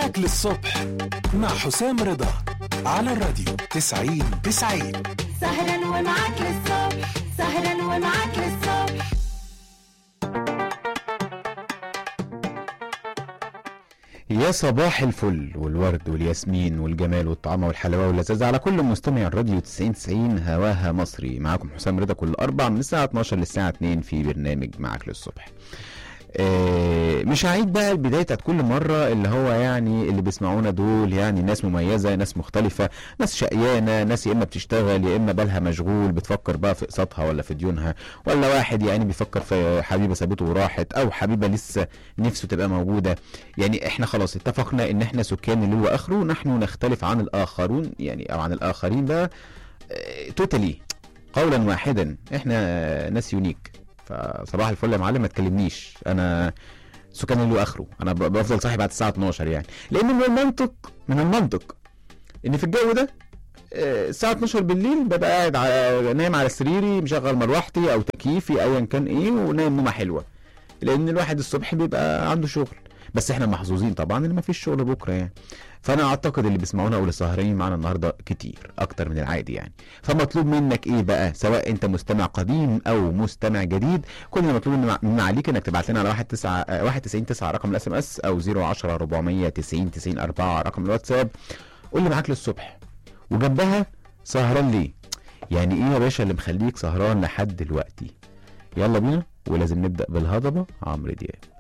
معاك للصبح مع حسام رضا على الراديو 90 90 سهرا ومعاك للصبح سهرا ومعاك للصبح يا صباح الفل والورد والياسمين والجمال والطعامة والحلاوة واللذاذة على كل مستمع الراديو 90 90 هواها مصري معاكم حسام رضا كل أربع من الساعة 12 للساعة 2 في برنامج معاك للصبح آه، مش هعيد بقى البداية بتاعت كل مرة اللي هو يعني اللي بيسمعونا دول يعني ناس مميزة ناس مختلفة ناس شقيانة ناس يا إما بتشتغل يا إما بالها مشغول بتفكر بقى في قسطها ولا في ديونها ولا واحد يعني بيفكر في حبيبة سابته وراحت أو حبيبة لسه نفسه تبقى موجودة يعني احنا خلاص اتفقنا ان احنا سكان الليل واخره نحن نختلف عن الاخرون يعني او عن الاخرين ده توتالي قولا واحدا احنا آه، ناس يونيك فصباح الفل يا معلم ما تكلمنيش انا سكان الليل واخره انا ب- بفضل صاحي بعد الساعه 12 يعني لان من المنطق من المنطق ان في الجو ده آه، الساعة 12 بالليل ببقى قاعد على نايم على سريري مشغل مروحتي او تكييفي ايا كان ايه ونايم نومة حلوة لان الواحد الصبح بيبقى عنده شغل بس احنا محظوظين طبعا ان مفيش شغل بكره يعني فانا اعتقد اللي بيسمعونا او اللي سهرانين معانا النهارده كتير اكتر من العادي يعني فمطلوب منك ايه بقى سواء انت مستمع قديم او مستمع جديد كل اللي مطلوب من- من عليك انك تبعت لنا على 1 9 1 90 9 رقم الاس ام اس او 010 490 90 4 رقم الواتساب قول لي معاك للصبح وجنبها سهران ليه يعني ايه يا باشا اللي مخليك سهران لحد دلوقتي يلا بينا ولازم نبدا بالهضبه عمرو دياب